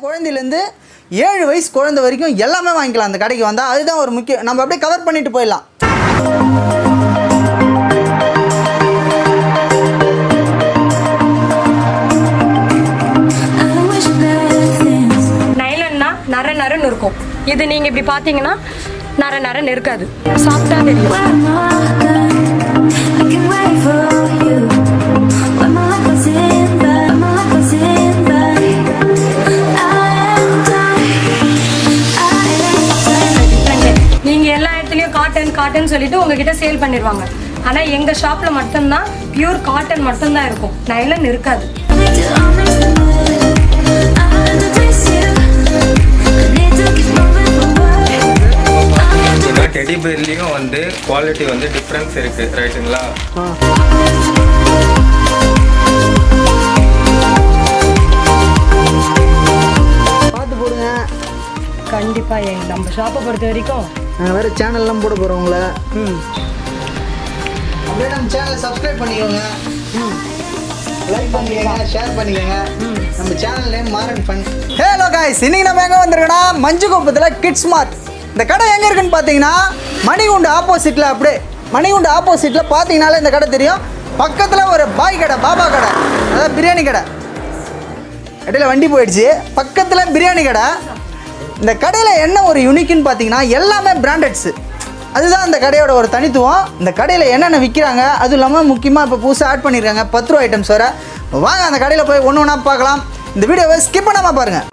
குழந்தையிலேருந்து ஏழு வயசு குழந்தை வரைக்கும் எல்லாமே வாங்கிக்கலாம் அந்த கடைக்கு வந்தால் அதுதான் ஒரு முக்கியம் நம்ம அப்படியே கவர் பண்ணிட்டு போயிடலாம் I wish bad things. நைலன்னா நர நரன்னு இருக்கும் இது நீங்க இப்படி பாத்தீங்கன்னா நர நரன்னு இருக்காது சாஃப்டா தெரியும் Where am I? I can wait for you. When my life was in bed, when my life was in bed. I am dying. I am dying. different. நீங்க எல்லா இடத்துலயும் காட்டன் காட்டன் சொல்லிட்டு உங்ககிட்ட சேல் பண்ணிடுவாங்க ஆனா எங்க ஷாப்ல மட்டும்தான் பியூர் காட்டன் மட்டும்தான் இருக்கும் நைலன் இருக்காது I need to understand. I had to taste you. I need to keep moving forward. I have to teddy பேர்லேயும் வந்து குவாலிட்டி வந்து டிஃப்ரென்ஸ் இருக்கு ரைட்டுங்களா பார்த்து போடுங்க கண்டிப்பா எங்க நம்ம ஷாப்பை பொறுத்த வரைக்கும் நாங்கள் வேறு சேனல்லாம் போட போகிறோங்கள ம் அப்படியே நம்ம சேனலை சப்ஸ்கிரைப் பண்ணிக்கோங்க ம் லைக் பண்ணிக்கோங்க ஷேர் பண்ணிக்கோங்க நம்ம channel name Maran fun hello guys இன்னைக்கு நம்ம எங்கே வந்திருக்கோன்னா மஞ்சுக்குப்பத்தில் கிட்ஸ் மார்ட் இந்த கடை எங்கே இருக்குன்னு பார்த்தீங்கன்னா மணிகுண்டு ஆப்போசிட்டில் அப்படியே மணிகுண்டு ஆப்போசிட்டில் பார்த்தீங்கனாலே இந்த கடை தெரியும் பக்கத்தில் ஒரு பாய் கடை பாபா கடை அதாவது பிரியாணி கடை இடையில வண்டி போயிடுச்சு பக்கத்தில் பிரியாணி கடை இந்த கடையில் என்ன ஒரு யூனிக்குன்னு பார்த்தீங்கன்னா எல்லாமே பிராண்டட்ஸு அதுதான் அந்த கடையோட ஒரு தனித்துவம் இந்த கடையில் என்னென்ன விற்கிறாங்க அதுவும் இல்லாமல் முக்கியமாக இப்போ புதுசாக ஆட் பண்ணியிருக்காங்க பத்து ரூபா ஐட்டம்ஸ் வர வாங்க அந்த கடையில் போய் ஒன்று ஒன்றா பார்க்கலாம் இந்த வீடியோவை ஸ்கிப் பண்ணாமல் பாருங்கள்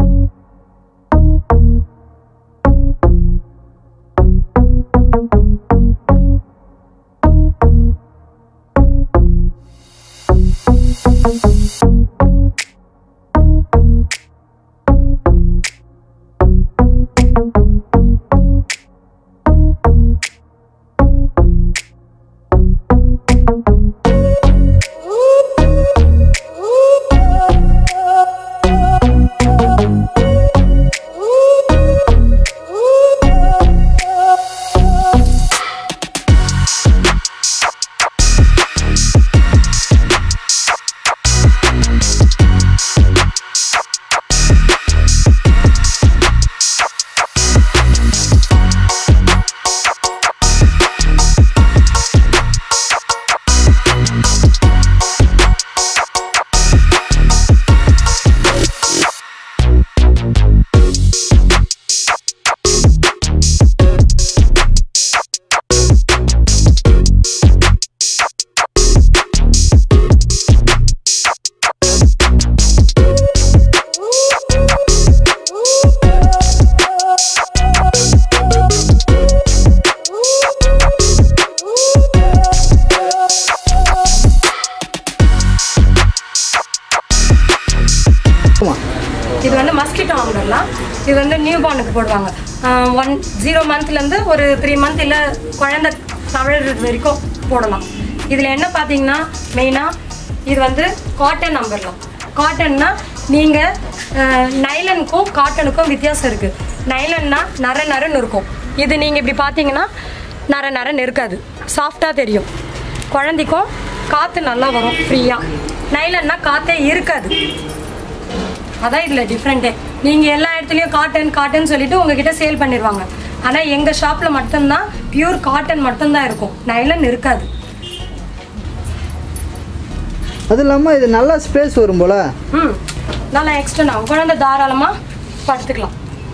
இது வந்து மஸ்கிட்டோ ஆம்பர்லாம் இது வந்து நியூ பார்னுக்கு போடுவாங்க ஒன் ஜீரோ மந்த்லேருந்து ஒரு த்ரீ மந்த் இல்லை குழந்தை தவழ்றது வரைக்கும் போடலாம் இதில் என்ன பார்த்தீங்கன்னா மெயினாக இது வந்து காட்டன் நம்பர்லாம் காட்டன்னா நீங்கள் நைலனுக்கும் காட்டனுக்கும் வித்தியாசம் இருக்குது நைலன்னா நர நரன்னு இருக்கும் இது நீங்கள் இப்படி பார்த்தீங்கன்னா நர நரன்னு இருக்காது சாஃப்டாக தெரியும் குழந்தைக்கும் காற்று நல்லா வரும் ஃப்ரீயாக நைலன்னா காற்றே இருக்காது அதான் இதில் டிஃப்ரெண்ட்டே நீங்கள் எல்லா இடத்துலையும் காட்டன் காட்டன் சொல்லிட்டு உங்ககிட்ட சேல் பண்ணிடுவாங்க ஆனால் எங்கள் ஷாப்பில் மட்டும்தான் பியூர் காட்டன் மட்டும்தான் இருக்கும் நைலன் இருக்காது அது இல்லாமல் இது நல்லா ஸ்பேஸ் வரும் போல் ம் நல்லா எக்ஸ்டெண்ட் ஆகும் குழந்தை தாராளமாக படுத்துக்கலாம்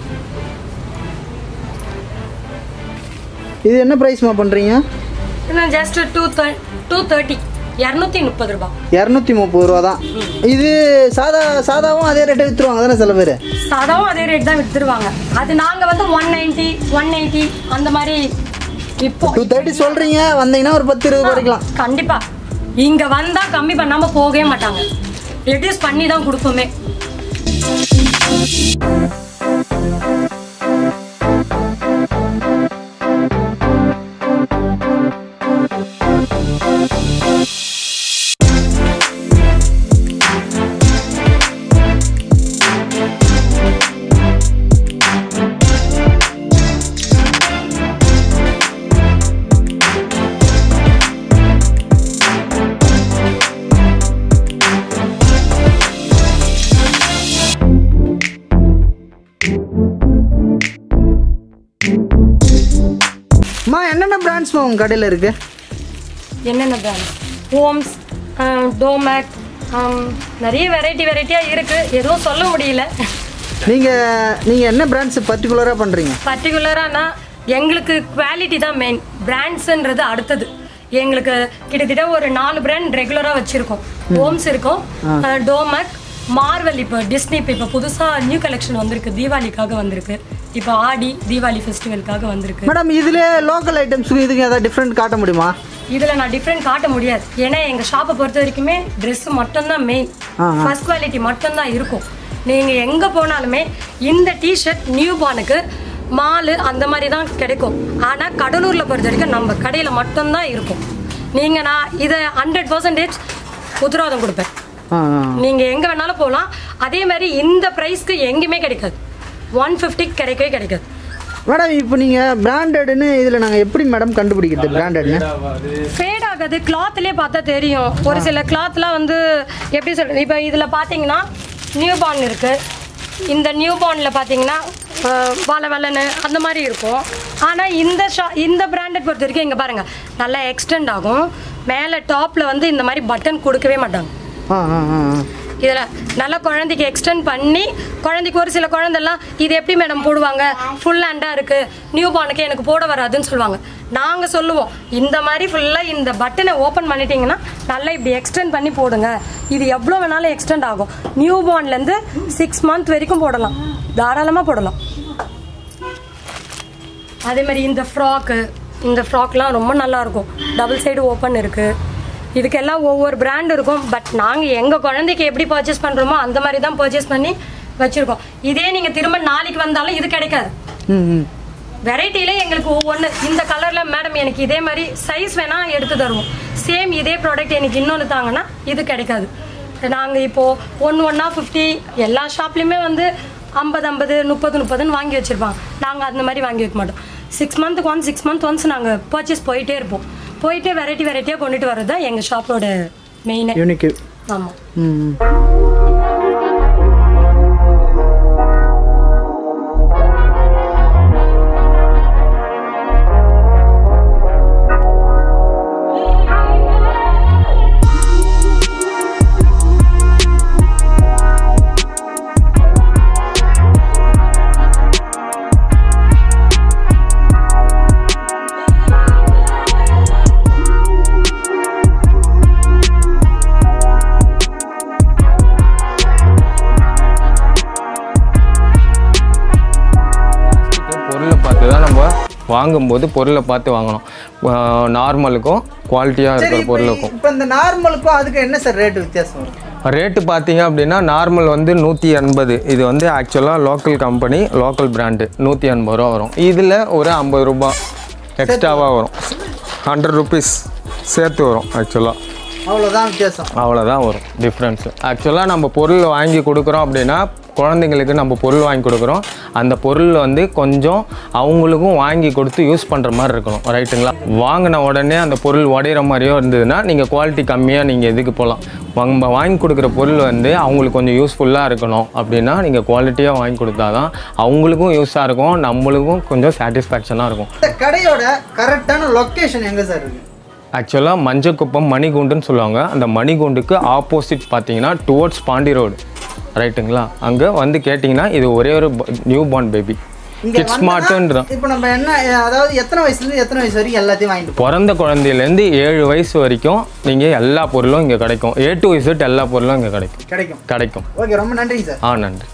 இது என்ன ப்ரைஸ்மா பண்ணுறீங்க இன்னும் ஜஸ்ட் டூ டூ தேர்ட்டி இரநூத்தி முப்பது ரூபாய் இரநூத்தி முப்பது ரூபா தான் இது சாதா சாதாவும் அதே ரேட்டை விற்றுருவாங்க தானே சில பேர் சாதாவும் அதே ரேட் தான் விற்றுருவாங்க அது நாங்கள் வந்து ஒன் நைன்ட்டி ஒன் எயிட்டி அந்த மாதிரி இப்போ டூ தேர்ட்டி சொல்கிறீங்க வந்தீங்கன்னா ஒரு பத்து இருபது குறைக்கலாம் கண்டிப்பா இங்க வந்தா கம்மி பண்ணாம போகவே மாட்டாங்க ரெடியூஸ் பண்ணி தான் கொடுப்போமே என்னென்ன பிராண்ட்ஸ்மா உங்கள் கடையில் இருக்குது என்னென்ன பிராண்ட் ஹோம்ஸ் டோமேக் நிறைய வெரைட்டி வெரைட்டியாக இருக்குது எதுவும் சொல்ல முடியல நீங்கள் நீங்கள் என்ன பிராண்ட்ஸ் பர்டிகுலராக பண்ணுறீங்க பர்டிகுலரானா எங்களுக்கு குவாலிட்டி தான் மெயின் பிராண்ட்ஸுன்றது அடுத்தது எங்களுக்கு கிட்டத்தட்ட ஒரு நாலு பிராண்ட் ரெகுலராக வச்சுருக்கோம் ஹோம்ஸ் இருக்கும் டோமேக் மார்வல் இப்போ டிஸ்னி இப்போ இப்போ புதுசாக நியூ கலெக்ஷன் வந்திருக்கு தீபாவளிக்காக வந்திருக்கு இப்போ ஆடி தீபாவளி ஃபெஸ்டிவலுக்காக வந்திருக்கு மேடம் இதில் லோக்கல் ஐட்டம்ஸுக்கு இதுக்கு ஏதாவது டிஃப்ரெண்ட் காட்ட முடியுமா இதில் நான் டிஃப்ரெண்ட் காட்ட முடியாது ஏன்னா எங்கள் ஷாப்பை பொறுத்த வரைக்குமே ட்ரெஸ் மட்டும்தான் மெயின் ஆ, ஃபர்ஸ்ட் குவாலிட்டி மட்டும்தான் இருக்கும் நீங்கள் எங்கே போனாலுமே இந்த டிஷர்ட் நியூ பார்னுக்கு மாலு அந்த மாதிரி தான் கிடைக்கும் ஆனால் கடலூரில் பொறுத்த வரைக்கும் நம்ம கடையில் மட்டும்தான் இருக்கும் நீங்கள் நான் இதை ஹண்ட்ரட் பர்சன்டேஜ் உத்தரவாதம் கொடுப்பேன் ஆ ஆ நீங்கள் எங்கே வேணாலும் போகலாம் அதே மாதிரி இந்த ப்ரைஸ்க்கு எங்கேயுமே கிடைக்காது ஒன் ஃபிஃப்டிக்கு கிடைக்கவே கிடைக்காது மேடம் இப்போ நீங்கள் பிராண்டட்னு இதில் நாங்கள் எப்படி மேடம் கண்டுபிடிக்கிறது பிராண்டட்னு ஃபேட் ஆகாது கிளாத்லேயே பார்த்தா தெரியும் ஒரு சில கிளாத்லாம் வந்து எப்படி சொல்றது இப்போ இதில் பார்த்தீங்கன்னா நியூ பார்ன் இருக்குது இந்த நியூ பார்னில் பார்த்தீங்கன்னா வள வளன்னு அந்த மாதிரி இருக்கும் ஆனால் இந்த ஷா இந்த பிராண்டட் பொறுத்த வரைக்கும் இங்கே பாருங்கள் நல்லா எக்ஸ்டெண்ட் ஆகும் மேலே டாப்பில் வந்து இந்த மாதிரி பட்டன் கொடுக்கவே மாட்டாங்க ஆ ஆ ஆ ஆ. இதில் நல்லா குழந்தைக்கு எக்ஸ்டெண்ட் பண்ணி குழந்தைக்கு ஒரு சில குழந்தைலாம் இது எப்படி மேடம் போடுவாங்க ஃபுல் ஹேண்டாக இருக்குது நியூ பார்னுக்கு எனக்கு போட வராதுன்னு சொல்லுவாங்க நாங்கள் சொல்லுவோம் இந்த மாதிரி ஃபுல்லாக இந்த பட்டனை ஓப்பன் பண்ணிட்டீங்கன்னா நல்லா இப்படி எக்ஸ்டெண்ட் பண்ணி போடுங்க இது எவ்வளோ வேணாலும் எக்ஸ்டெண்ட் ஆகும் நியூ பார்ன்லேருந்து சிக்ஸ் மந்த் வரைக்கும் போடலாம் தாராளமாக போடலாம் அதே மாதிரி இந்த ஃப்ராக்கு இந்த ஃப்ராக்லாம் ரொம்ப நல்லா இருக்கும் டபுள் சைடு ஓப்பன் இருக்கு இதுக்கெல்லாம் ஒவ்வொரு பிராண்ட் இருக்கும் பட் நாங்கள் எங்கள் குழந்தைக்கு எப்படி பர்ச்சேஸ் பண்ணுறோமோ அந்த மாதிரி தான் பர்ச்சேஸ் பண்ணி வச்சுருக்கோம் இதே நீங்கள் திரும்ப நாளைக்கு வந்தாலும் இது கிடைக்காது ம் ம் வெரைட்டியில எங்களுக்கு ஒவ்வொன்று இந்த கலரில் மேடம் எனக்கு இதே மாதிரி சைஸ் வேணால் எடுத்து தருவோம் சேம் இதே ப்ராடக்ட் எனக்கு இன்னொன்று தாங்கன்னா இது கிடைக்காது நாங்கள் இப்போது ஒன்று ஒன்றா ஃபிஃப்டி எல்லா ஷாப்லேயுமே வந்து ஐம்பது ஐம்பது முப்பது முப்பதுன்னு வாங்கி வச்சுருப்பாங்க நாங்கள் அந்த மாதிரி வாங்கி வைக்க மாட்டோம் சிக்ஸ் மந்த்துக்கு ஒன் சிக்ஸ் மந்த் ஒன்ஸ் நாங்கள் பர்ச்சேஸ் போயிட்டே இருப்போம் போயிட்டே வெரைட்டி வெரைட்டியாக கொண்டுட்டு வர்றது தான் எங்கள் ஷாப்போட மெயினே யூனிக்கு ஆமாம் ம் ம். பொருளை பார்த்து தான் நம்ம வாங்கும்போது பொருளை பார்த்து வாங்கணும் நார்மலுக்கும் குவாலிட்டியாக சரி இருக்கிற இப்போ பொருளுக்கும் இப்போ இந்த நார்மலுக்கும் அதுக்கு என்ன சார் ரேட் வித்தியாசம் வரும் ரேட்டு பார்த்தீங்க அப்படின்னா நார்மல் வந்து நூற்றி எண்பது இது வந்து ஆக்சுவலாக லோக்கல் கம்பெனி லோக்கல் பிராண்டு நூற்றி எண்பது ரூபா வரும் இதில் ஒரு ஐம்பது ரூபா எக்ஸ்ட்ராவாக வரும் ஹண்ட்ரட் ருபீஸ் சேர்த்து வரும் ஆக்சுவலாக அவ்வளோதான் வித்தியாசம் அவ்வளோதான் வரும் டிஃப்ரென்ஸு ஆக்சுவலாக நம்ம பொருள் வாங்கி கொடுக்குறோம் அப்படின்னா குழந்தைங்களுக்கு நம்ம பொருள் வாங்கி கொடுக்குறோம் அந்த பொருள் வந்து கொஞ்சம் அவங்களுக்கும் வாங்கி கொடுத்து யூஸ் பண்ணுற மாதிரி இருக்கணும் ரைட்டுங்களா வாங்கின உடனே அந்த பொருள் உடையிற மாதிரியோ இருந்ததுன்னா நீங்கள் குவாலிட்டி கம்மியாக நீங்கள் எதுக்கு போகலாம் நம்ம வாங்கி கொடுக்குற பொருள் வந்து அவங்களுக்கு கொஞ்சம் யூஸ்ஃபுல்லாக இருக்கணும் அப்படின்னா நீங்கள் குவாலிட்டியாக வாங்கி கொடுத்தா தான் அவங்களுக்கும் யூஸாக இருக்கும் நம்மளுக்கும் கொஞ்சம் சாட்டிஸ்ஃபேக்ஷனாக இருக்கும் இந்த கடையோட கரெக்டான லொக்கேஷன் எங்கே சார் இருக்கு ஆக்சுவலாக மஞ்சக்குப்பம் மணிகுண்டுன்னு சொல்லுவாங்க அந்த மணிகுண்டுக்கு ஆப்போசிட் பார்த்தீங்கன்னா டுவர்ட்ஸ் பாண்டி ரோடு ரைட்டுங்களா அங்கே வந்து கேட்டிங்கன்னா இது ஒரே ஒரு நியூ பார்ன் பேபி இங்க கிட்ஸ் ஸ்மார்ட்டுன்ற இப்போ நம்ம என்ன அதாவது எத்தனை வயசுலேருந்து எத்தனை வயசு வரைக்கும் எல்லாத்தையும் வாங்கிட்டு போகலாம் பிறந்த குழந்தையிலேருந்து ஏழு வயசு வரைக்கும் நீங்கள் எல்லா பொருளும் இங்கே கிடைக்கும் ஏ டு இசட் எல்லா பொருளும் இங்கே கிடைக்கும் கிடைக்கும் கிடைக்கும் ஓகே ரொம்ப நன்றிங்க சார் ஆ நன்றி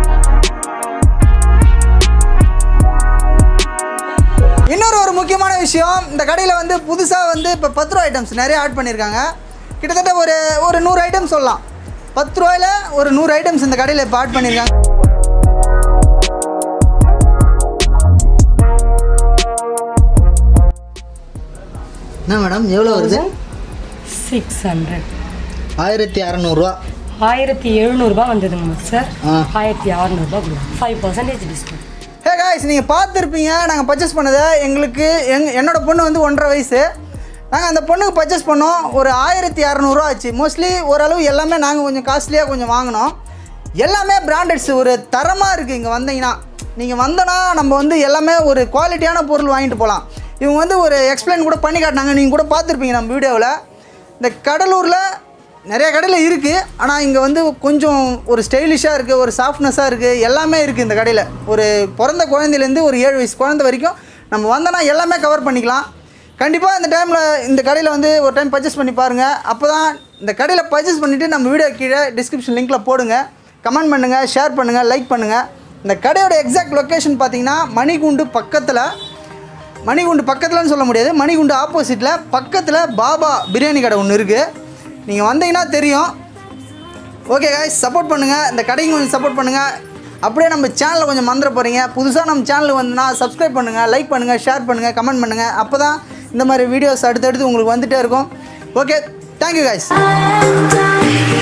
இன்னொரு ஒரு முக்கியமான விஷயம் இந்த கடையில் வந்து புதுசாக வந்து இப்போ பத்து ரூபா ஐட்டம்ஸ் நிறைய ஆட் பண்ணியிருக்காங்க கிட்டத்தட்ட ஒரு ஒரு நூறு ஐட்டம் சொல்லலாம் பத்து ரூபாயில் ஒரு நூறு ஐட்டம்ஸ் இந்த கடையில் இப்போ ஆட் பண்ணியிருக்காங்க என்ன மேடம் எவ்வளோ வருது சிக்ஸ் ஹண்ட்ரட் ஆயிரத்தி அறநூறுவா ஆயிரத்தி எழுநூறுபா வந்ததுங்க சார் ஆ. ஆயிரத்தி அறநூறுபா கொடுங்க five percentage discount hey guys நீங்கள் பார்த்துருப்பீங்க நாங்கள் பர்ச்சேஸ் பண்ணதை எங்களுக்கு எங் என்னோட பொண்ணு வந்து ஒன்றரை வயசு நாங்கள் அந்த பொண்ணுக்கு பர்ச்சேஸ் பண்ணோம் ஒரு ஆயிரத்தி இரநூறுவா ஆச்சு மோஸ்ட்லி ஓரளவு எல்லாமே நாங்கள் கொஞ்சம் காஸ்ட்லியாக கொஞ்சம் வாங்கினோம் எல்லாமே பிராண்டட்ஸ் ஒரு தரமாக இருக்குது இங்கே வந்தீங்கன்னா நீங்கள் வந்தோன்னா நம்ம வந்து எல்லாமே ஒரு குவாலிட்டியான பொருள் வாங்கிட்டு போகலாம் இவங்க வந்து ஒரு எக்ஸ்பிளைன் கூட பண்ணி காட்டினாங்க நீங்கள் கூட பார்த்துருப்பீங்க நம்ம வீடியோவில் இந்த கடலூரில் நிறைய கடையில் இருக்குது ஆனால் இங்கே வந்து கொஞ்சம் ஒரு ஸ்டைலிஷாக இருக்குது ஒரு சாஃப்ட்னஸாக இருக்குது எல்லாமே இருக்குது இந்த கடையில் ஒரு பிறந்த குழந்தையிலேருந்து ஒரு ஏழு வயசு குழந்தை வரைக்கும் நம்ம வந்தோன்னா எல்லாமே கவர் பண்ணிக்கலாம் கண்டிப்பாக இந்த டைமில் இந்த கடையில் வந்து ஒரு டைம் பர்ச்சேஸ் பண்ணி பாருங்கள் அப்போ தான் இந்த கடையில் பர்ச்சேஸ் பண்ணிவிட்டு நம்ம வீடியோ கீழே டிஸ்கிரிப்ஷன் லிங்க்கில் போடுங்க கமெண்ட் பண்ணுங்கள் ஷேர் பண்ணுங்கள் லைக் பண்ணுங்கள் இந்த கடையோட எக்ஸாக்ட் லொக்கேஷன் பார்த்தீங்கன்னா மணிகுண்டு பக்கத்தில் மணிகுண்டு பக்கத்துலன்னு சொல்ல முடியாது மணிகுண்டு ஆப்போசிட்டில் பக்கத்தில் பாபா பிரியாணி கடை ஒன்று இருக்குது நீங்கள் வந்தீங்கன்னா தெரியும் ஓகே guys சப்போர்ட் பண்ணுங்கள் இந்த கடைக்கு கொஞ்சம் சப்போர்ட் பண்ணுங்கள் அப்படியே நம்ம சேனலை கொஞ்சம் மறந்துட போகிறீங்க புதுசாக நம்ம சேனலுக்கு வந்துன்னா சப்ஸ்கிரைப் பண்ணுங்கள் லைக் பண்ணுங்கள் ஷேர் பண்ணுங்கள் கமெண்ட் பண்ணுங்கள் அப்போ தான் இந்த மாதிரி வீடியோஸ் அடுத்தடுத்து உங்களுக்கு வந்துகிட்டே இருக்கும் okay thank you guys And I